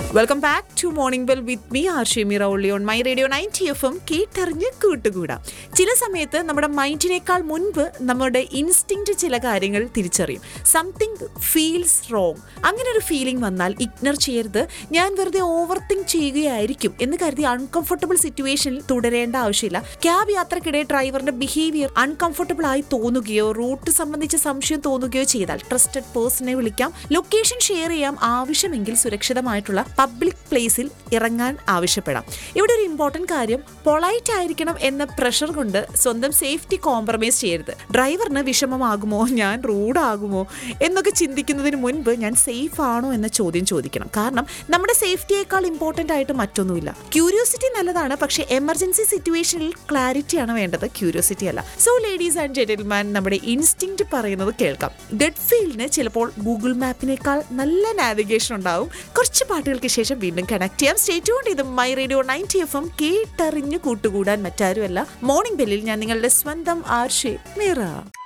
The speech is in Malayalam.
welcome back to morning well with me Arshi Meera ഒള്ളി on my radio ninety F M കേട്ടറിഞ്ഞ് കൂട്ടുകൂടാം ചില സമയത്ത് നമ്മുടെ മൈൻഡിനേക്കാൾ മുൻപ് നമ്മുടെ ഇൻസ്റ്റിങ്ക്റ്റ് ചില കാര്യങ്ങൾ തിരിച്ചറിയും സംതിങ് ഫീൽസ് റോങ് അങ്ങനെ ഒരു ഫീലിംഗ് വന്നാൽ ഇഗ്നർ ചെയ്യരുത് ഞാൻ വെറുതെ ഓവർ തിങ്ക് ചെയ്യുകയായിരിക്കും എന്ന് കരുതി അൺകംഫർട്ടബിൾ സിറ്റുവേഷനിൽ തുടരേണ്ട ആവശ്യമില്ല ക്യാബ് യാത്രക്കിടെ ഡ്രൈവറിന്റെ ബിഹേവിയർ അൺകംഫർട്ടബിൾ ആയി തോന്നുകയോ റൂട്ട് സംബന്ധിച്ച് സംശയം തോന്നുകയോ ചെയ്താൽ ട്രസ്റ്റഡ് പേഴ്സണെ വിളിക്കാം ലൊക്കേഷൻ ഷെയർ ചെയ്യാം ആവശ്യമെങ്കിൽ സുരക്ഷിതമായിട്ടുള്ള പബ്ലിക് പ്ലേസിൽ ഇറങ്ങാൻ ആവശ്യപ്പെടാം ഇവിടെ ഒരു ഇമ്പോർട്ടന്റ് കാര്യം പൊളൈറ്റ് ആയിരിക്കണം എന്ന പ്രഷർ കൊണ്ട് സ്വന്തം സേഫ്റ്റി കോംപ്രമൈസ് ചെയ്യരുത് ഡ്രൈവറിന് വിഷമമാകുമോ ഞാൻ റൂഡാകുമോ എന്നൊക്കെ ചിന്തിക്കുന്നതിന് മുൻപ് ഞാൻ സേഫ് ആണോ എന്ന ചോദ്യം ചോദിക്കണം കാരണം നമ്മുടെ സേഫ്റ്റിയേക്കാൾ ഇമ്പോർട്ടൻ്റ് ആയിട്ട് മറ്റൊന്നുമില്ല ക്യൂരിയോസിറ്റി നല്ലതാണ് പക്ഷേ എമർജൻസി സിറ്റുവേഷനിൽ ക്ലാരിറ്റിയാണ് വേണ്ടത് ക്യൂരിയോസിറ്റി അല്ല സോ ലേഡീസ് ആൻഡ് ജെന്റിൽമാൻ നമ്മുടെ ഇൻസ്റ്റിങ്ക്റ്റ് പറയുന്നത് കേൾക്കാം ഗഡ് ഫീൽഡിന് ചിലപ്പോൾ ഗൂഗിൾ മാപ്പിനേക്കാൾ നല്ല നാവിഗേഷൻ ഉണ്ടാവും കുറച്ച് പാട്ടുകൾക്ക് ശേഷം വീണ്ടും കണക്ട് ചെയ്യാം സ്റ്റേറ്റ് കൊണ്ട് ഇത് my radio ninety F M കേട്ടറിഞ്ഞു കൂട്ടുകൂടാൻ മറ്റാരുമല്ല മോർണിംഗ് ബെല്ലിൽ ഞാൻ നിങ്ങളുടെ സ്വന്തം ആർഷേ മീറ